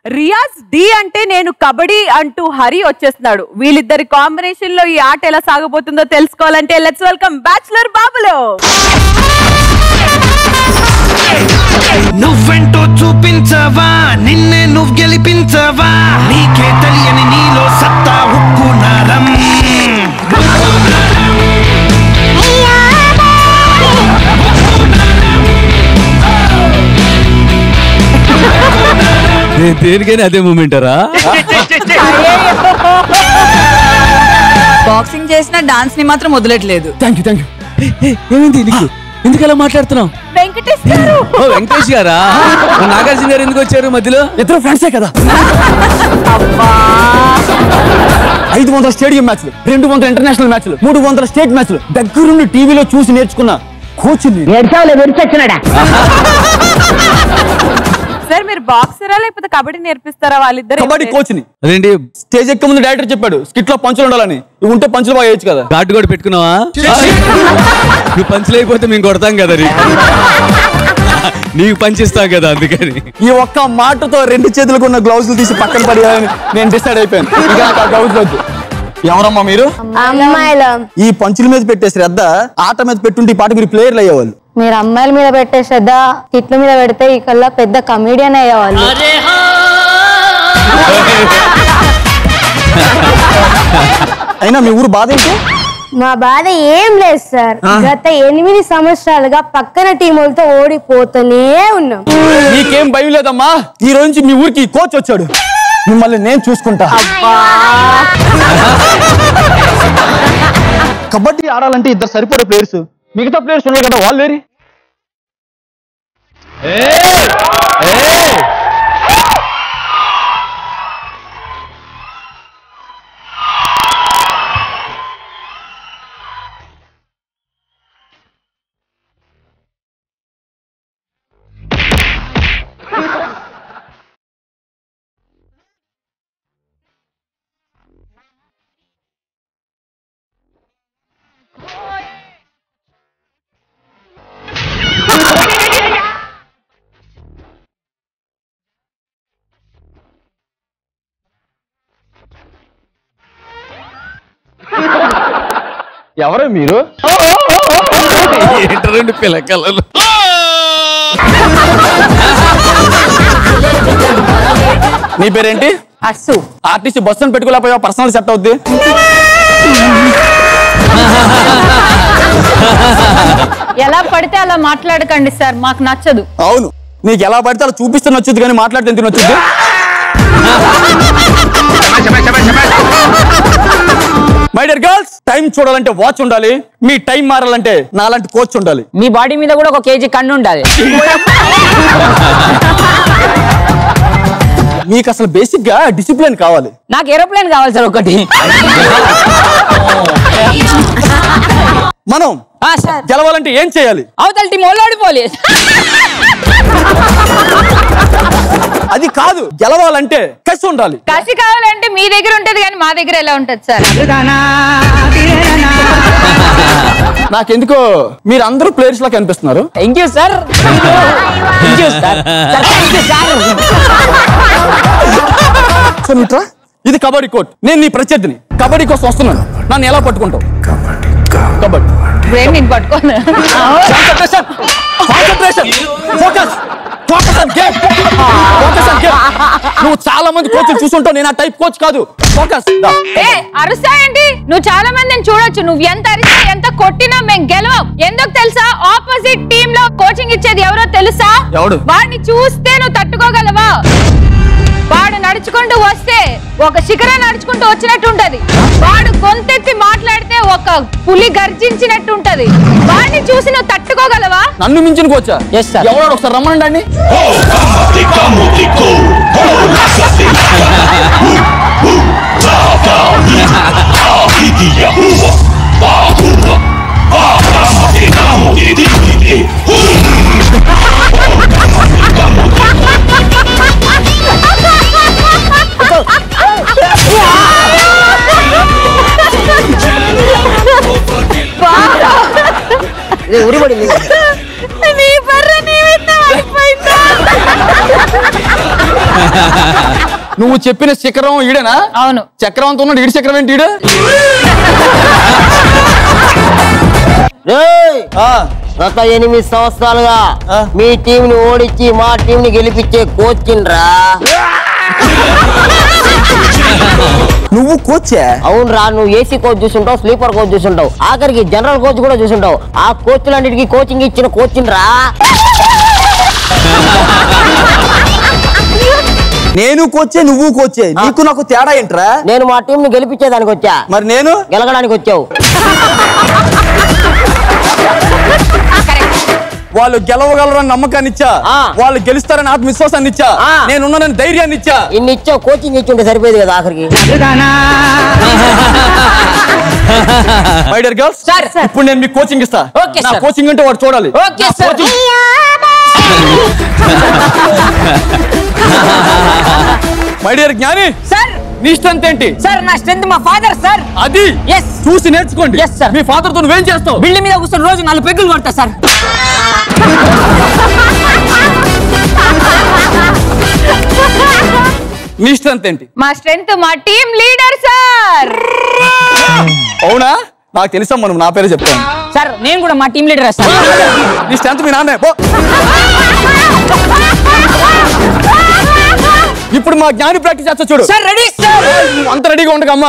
Riyaz D అంటే నేను కబడ్డీ అంటూ హరి వచ్చేస్తున్నాడు వీళ్ళిద్దరి కాంబినేషన్ లో ఈ ఆట ఎలా సాగబోతుందో తెలుసుకోవాలంటే లెట్స్ వెల్కమ్ బ్యాచులర్ బాబులో నువ్వెంటో చూపించవా నిన్నే నువ్వు గెలిపించవా నీకే తెలియని నీలో సత్తా ఉక్కు నరం నేను దేనికైనా అదే మూమెంటరా బాక్సింగ్ చేసిన డాన్స్ ని మాత్రం వదిలట్లేదు థ్యాంక్ యూ థ్యాంక్ యూ ఏమైంది నీకు ఎందుకు అలా మాట్లాడుతున్నావు వెంకటేష్ గారు ఓ వెంకటేష్ గారా మరి నాగార్జున గారు ఎందుకు వచ్చారు మధ్యలో ఇద్దరు ఫ్రెండ్సే కదా ఐదు వందల స్టేడియం మ్యాచ్లు రెండు వందల ఇంటర్నేషనల్ మ్యాచ్లు మూడు వందల స్టేట్ మ్యాచ్లు దగ్గరుండి టీవీలో చూసి నేర్చుకున్న కోచ్ సార్ మీరు బాక్సరా లేకపోతే కబడ్డీ నేర్పిస్తారా వాళ్ళిద్దరు కబడ్డీ కోచ్ ని అదేంటి స్టేజ్ ఎక్క ముందు డైరెక్టర్ చెప్పాడు స్కిట్ లో పంచులు ఉండాలని ఇవి ఉంటే పంచులు బాగా వేయచ్చు కదా ఘాటు కూడా పెట్టుకున్నావా నువ్వు పంచులు అయిపోతే మేము కొడతాం కదా నీకు నీకు పంచిస్తాం కదా అందుకని ఈ ఒక్క మాటతో రెండు చేతులకు ఉన్న గ్లౌజులు తీసి పక్కన పడేయాలని నేను డిసైడ్ అయిపోయాను ఇక నాకు ఆ గ్లౌజులు వద్దు ఎవరమ్మా మీరు అమ్మాయిలం ఈ పంచుల మీద పెట్టే శ్రద్ధ ఆట మీద పెట్టుంటే ఈ పాట మీరు ప్లేయర్లు అయ్యేవాళ్ళు మీరు అమ్మాయిల మీద పెట్టే శ్రద్ధ కిట్ల మీద పెడితే ఈ కల్లా పెద్ద కమీడియన్ అయ్యేవాళ్ళు అయినా మీ ఊరు బాధ ఏంటి మా బాధ ఏం లేదు సార్ గత ఎనిమిది సంవత్సరాలుగా పక్కన టీములతో ఓడిపోతూనే ఉన్నాం నీకేం భయం లేదమ్మా ఈ రోజు నుంచి మీ ఊరికి కోచ్ వచ్చాడు మిమ్మల్ని నేను చూసుకుంటా కబడ్డీ ఆడాలంటే ఇద్దరు సరిపోయే ప్లేయర్స్ మిగతా ప్లేయర్స్ ఉన్నారు కదా వాళ్ళు లేరి ఎవరు మీరు ఏంటో రెండు పిల్లకలలు నీ పేరేంటి అస్సు ఆర్టీసీ బస్సు అని పెట్టుకోలేకపోయావు పర్సనల్ సెట్ అవుద్ది ఎలా పడితే అలా మాట్లాడకండి సార్ మాకు నచ్చదు అవును నీకు ఎలా పడితే అలా చూపిస్తే నచ్చుద్ది కానీ మాట్లాడితే ఎంత నచ్చుద్ది మై డియర్ గర్ల్స్ టైం చూడాలంటే వాచ్ ఉండాలి మీ టైం మారాలంటే నాలాంటి కోచ్ ఉండాలి మీ బాడీ మీద కూడా ఒక కేజీ కన్ను ఉండాలి మీకు అసలు బేసిక్ గా డిసిప్లిన్ కావాలి నాకు ఏరోప్లేన్ కావాలి సార్ ఒకటి మనం ఆ, సార్ గెలవాలంటే ఏం చేయాలి అవతల టీం ఓడిపోలే అది కాదు గెలవాలంటే కసి ఉండాలి కసి కావాలంటే మీ దగ్గర ఉంటది కానీ మా దగ్గర ఎలా ఉంటది సార్ నాకెందుకో మీరు అందరూ ప్లేయర్స్ లా కనిపిస్తున్నారు thank you sir thank you sir thank you sir so మిత్రా ఇది కబడ్డీ కోర్ట్ నేను నీ ప్రత్యర్థిని కబడ్డీ కోసం వస్తున్నాను నన్ను ఎలా పట్టుకుంటావు కబడ్డీ బ్రెయిన్ నేను పట్టుకోను concentration concentration focus focus on game focus on game నువ్వు చాలా మంది కోచ్లు చూసుంటావు నేను ఆ టైప్ కోచ్ కాదు ఫోకస్ ఏ అరుస్తా ఏంటి నువ్వు చాలా మందిని చూడొచ్చు నువ్వు ఎంత అరిచినా ఎంత కొట్టినా మేము గెలవం ఎందుకు తెలుసా ఆపోజిట్ టీమ్ లో కోచింగ్ ఇచ్చేది ఎవరో తెలుసా ఎవడు? వాడిని చూస్తే నువ్వు తట్టుకోగలవా వాడు నడుచుకుంటూ వస్తే ఒక శిఖరం నడుచుకుంటూ వచ్చినట్టు ఉంటది వాడు గొంతెత్తి మాట్లాడితే ఒక పులి గర్జించినట్టు ఉంటది వాడిని చూసి నువ్వు తట్టుకోగలవా నన్ను మించిన కోచా Yes, sir. ఎవడో ఒకసారి రమ్మనండి ఉరిపడింది నీ బర్రె నీ మీద పడిపోయిందా? నువ్వు చెప్పిన శిఖరం ఈడేనా అవును చక్రం అంత ఉన్నాడు ఈడు చక్రం ఏంటి ఈడు రేయ్ ఆ, గత ఎనిమిది సంవత్సరాలుగా ఆ. మీ టీం ని ఓడించి మా టీం ని గెలిపించే కోచింగ్ రా నువ్వు కోచే అవునరా నువ్వు ఏసీ కోచ్ చూసుంటావు స్లీపర్ కోచ్ చూసుంటావు ఆఖరికి జనరల్ కోచ్ కూడా చూసుంటావు ఆ కోచ్లన్నిటికీ కోచింగ్ ఇచ్చిన కోచింగ్ రా నేను కోచే నువ్వు కోచే నీకు నాకు తేడా ఏంట్రా నేను మా టీం ని గెలిపించేదానికి వచ్చా మరి నేను గెలగడానికి వచ్చావు వాళ్ళు గెలవగలరని నమ్మకాన్ని ఇచ్చా ఆ. వాళ్ళు గెలుస్తారని ఆత్మవిశ్వాసాన్ని ఇచ్చా ఆ. నేనున్నానని ధైర్యాన్ని ఇచ్చా ఇన్ని ఇచ్చావు కోచింగ్ ఇచ్చి ఉంటే సరిపోయేది కదా ఆఖరికి మై డియర్ గర్ల్స్ సార్. ఇప్పుడు నేను మీకు కోచింగ్ ఇస్తా ఓకే, నా సార్. కోచింగ్ అంటే వాడు చూడాలి okay sir my dear Gnani sir నీ స్ట్రెంత్ ఏంటి సార్ నా స్ట్రెంత్ మా ఫాదర్ సార్ అది Yes. చూసి నేర్చుకోండి Yes, sir. మీ ఫాదర్ తో నువ్వేం చేస్తావు బిల్డింగ్ మీద కూర్చొని రోజు నాలుగు పెగ్గులు కొడతా సార్ నీ స్ట్రెంత్ ఏంటి మా స్ట్రెంత్ మా టీం లీడర్ సార్ అవునా నాకు తెలుసమ్మా నువ్వు నా పేరే చెప్తాను సార్ నేను కూడా మా టీం లీడర్ సార్ నీ స్ట్రెంత్ మీ నాన్నే పో ఇప్పుడు మా జ్ఞాని ప్రాక్టీస్ చేస్తా చూడు సార్ రెడీ సార్ నువ్వు అంత రెడీగా ఉండకమ్మా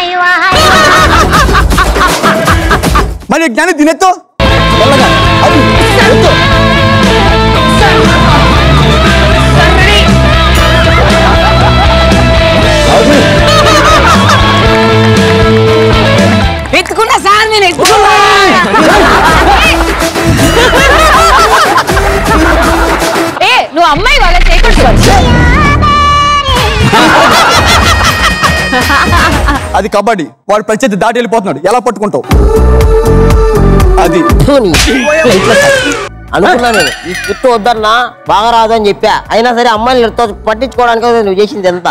మరి జ్ఞాని తినెత్తు మెల్లగా. అది, ఎత్తు. అది. ఎత్తుకున్నా సార్ నేను ఎత్తుకున్నా ఏ నువ్వు అమ్మాయి వాళ్ళ చేయకూడదు అది కబడ్డీ వాడు ప్రత్యర్థి దాటి వెళ్ళిపోతున్నాడు ఎలా పట్టుకుంటావు అది ధోని. అనుకున్నా నేను ఈ స్క్రిప్ట్ వద్దన్నా బాగా రాదని చెప్పా అయినా సరే అమ్మాయిలతో పట్టించుకోవడానికి నువ్వు చేసింది ఎంత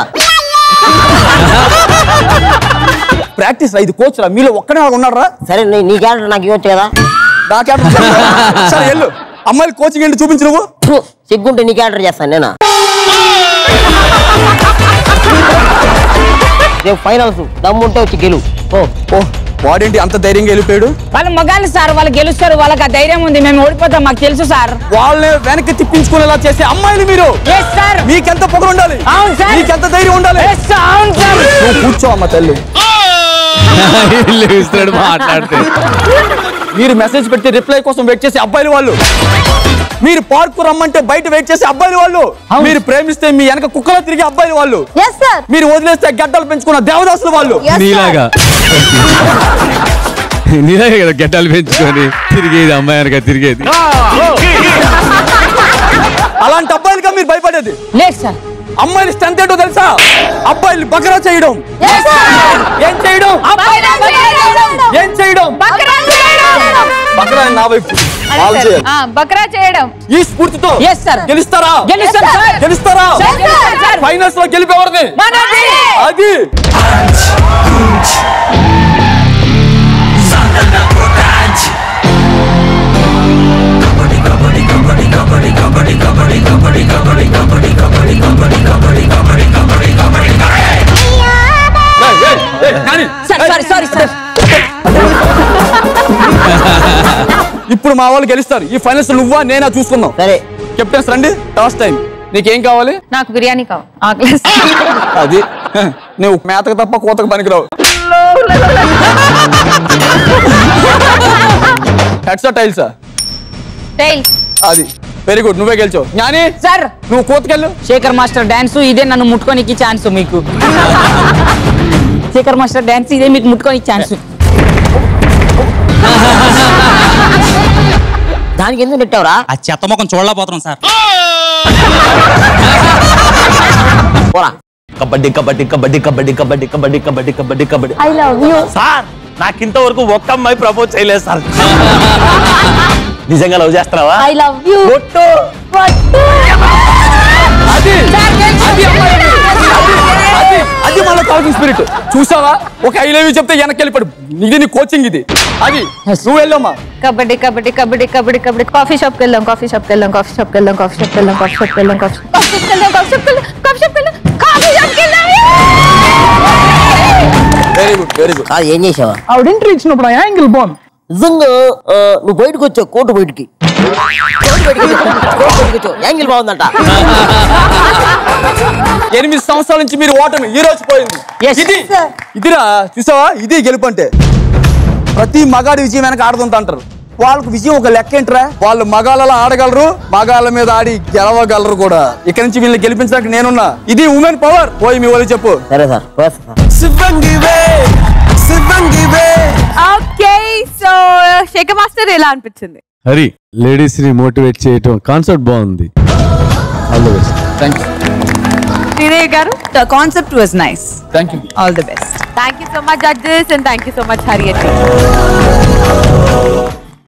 ప్రాక్టీస్ రా ఇది కోచ్ రా మీలో ఒక్కడే ఉన్నాడు రా సరే నీ నీ క్యారెక్టర్ నాకు ఇవ్వచ్చు కదా నాకే సరే వెళ్ళు అమ్మాయిలు కోచింగ్ ఏంటి చూపించు నువ్వు ఫు, సిగ్గుంటే నీ క్యారెక్టర్ చేస్తాను నేను రేపు ఫైనల్స్ దమ్ముంటే వచ్చి గెలు ఓ ఓ వాడేంటి అంత ధైర్యంగా వెళ్ళిపోయాడు వాళ్ళ మగాళ్ళు సార్ వాళ్ళు గెలుస్తారు వాళ్ళకి ఆ ధైర్యం ఉంది మేము ఓడిపోతాం మాకు తెలుసు సార్ వాళ్ళని వెనక్కి తిప్పించుకునేలా చేసే అమ్మాయిలు మీరు ఎస్ సార్ మీకెంత పొగరు ఉండాలి అవును సార్. మీకెంత ధైర్యం ఉండాలి ఎస్ అవును సార్ నువ్వు కూర్చో అమ్మ తల్లి ఇల్లు ఇస్తున్నాడు మాట్లాడితే మీరు మెసేజ్ పెడితే రిప్లై కోసం వెయిట్ చేసే అబ్బాయిలు వాళ్ళు మీరు పార్కు రమ్మంటే బయట వెయిట్ చేసే అబ్బాయిలు వాళ్ళు మీరు ప్రేమిస్తే మీ వెనక కుక్కలో తిరిగే అబ్బాయిలు వాళ్ళు ఎస్ సార్ మీరు వదిలేస్తే గడ్డలు పెంచుకున్న దేవదాసులు వాళ్ళు నీలాగా నీలాగే కదా గడ్డలు పెంచుకొని తిరిగేది అమ్మాయి అనక తిరిగేది అలాంటి అబ్బాయిలుగా మీరు భయపడేది లేదు సార్ అమ్మాయిలు స్ట్రెంత్ ఏంటో తెలుసా అబ్బాయిలు బకరా చేయడం ఏం చేయడం ఏం చేయడం బకరా అని నా వైపు వాళ్ళు చేయాలి ఆ, బక్రా చేయడం ఈ స్ఫూర్తితో Yes, sir. గెలుస్తారా గెలుస్తాం, sir. గెలుస్తారా Sir, గెలుస్తాం, sir. ఫైనల్స్ లో గెలిపేవారిని మనది అది ఏయ్, ఏయ్, ఏయ్, నాని, సార్ ఏయ్. సారీ సారీ సార్ ఇప్పుడు మా వాళ్ళు గెలుస్తారు ఈ ఫైనల్స్ నువ్వా నేనా చూసుకుందాం సరే కెప్టెన్స్ రండి టాస్ టైం నీకేం కావాలి నాకు బిర్యానీ కావాలి ఆకలి అది హ, నువ్వు మేతకు తప్ప కోతకు పనికిరావు హెడ్సా టైల్సా టైల్స్ అది వెరీ గుడ్ నువ్వే గెలిచావు జ్ఞాని సార్ నువ్వు కోతకెళ్ళు శేఖర్ మాస్టర్ డాన్స్ ఇదే నన్ను ముట్టుకోనికి ఛాన్స్ మీకు శేఖర్ మాస్టర్ డాన్స్ ఇదే మీకు ముట్టుకోనికి ఛాన్స్ దానికి ఎందుకు నెట్టావురా ఆ చెత్త ముఖం చూడలేకపోతున్నాం సార్ పోరా kabaddi kabaddi kabaddi kabaddi kabaddi kabaddi kabaddi kabaddi kabaddi I love you sir నాకు ఇంతవరకు ఒక్క అమ్మాయి ప్రపోజ్ చేయలేదు సార్ నిజంగా లవ్ చేస్తున్నావా ఐ లవ్ యూ ఒట్టు అది అది అమ్మాయి. అది, అది అది మన కావాల్సిన స్పిరిట్ చూసావా ఒక ఐ లవ్ యూ చెప్తే వెనక్కి వెళ్ళిపోడు ఇది నీ కోచింగ్ ఇది అది నువ్వు వెళ్ళమ్మా కబడ్డీ కబడ్డీ కబడ్డీ కబడ్డీ కబడ్డీ కాఫీ షాప్కి వెళ్దాం కాఫీ షాప్కి వెళ్దాం కాఫీ షాప్కి వెళ్దాం కాఫీ షాప్కి వెళ్దాం కాఫీ షాప్కి వెళ్దాం కాఫీ షాప్కి వెళ్దాం కాఫీ షాప్కి వెళ్దాం కాఫీ షాప్కి వెళ్దాం కాఫీ వెరీ గుడ్ కాదు ఏం చేసావా ఆవిడ ఎంట్రీ ఇచ్చినప్పుడు ఆ యాంగిల్ బాగుంది నిజంగా ఆ, నువ్వు బయటకు వచ్చావు కోర్టు బయటికి కోర్టు బయటికి వచ్చావు. కోర్టు బయటికి వచ్చావు యాంగిల్ బాగుందంట ఎనిమిది సంవత్సరాల నుంచి మీరు ఓటమి ఈ రోజు పోయింది ఇది ఇదిరా చూసావా ఇది గెలుపు అంటే ప్రతి మగాడి విజయం వెనక ఆడుతుంట అంటారు వాళ్ళకు విజయం ఒక లెక్క ఏంట్రా వాళ్ళు మగాళ్ళలో ఆడగలరు మగాళ్ళ మీద ఆడి గెలవగలరు కూడా ఇక్కడ నుంచి వీళ్ళని గెలిపించడానికి నేనున్నా ఇది ఉమెన్ పవర్ పోయి మీ వాళ్ళు చెప్పు సరే సార్ పోయేస్తా సార్ శివంగివే శివంగివే ఓకే సో శేఖర్ మాస్టర్ ఎలా అనిపించింది హరి లేడీస్ ని మోటివేట్ చేయటం కాన్సెప్ట్ బాగుంది all the best thank you Sridevi గారు The concept was nice. Thank you All the best. Thank you so much judges and thank you so much Hari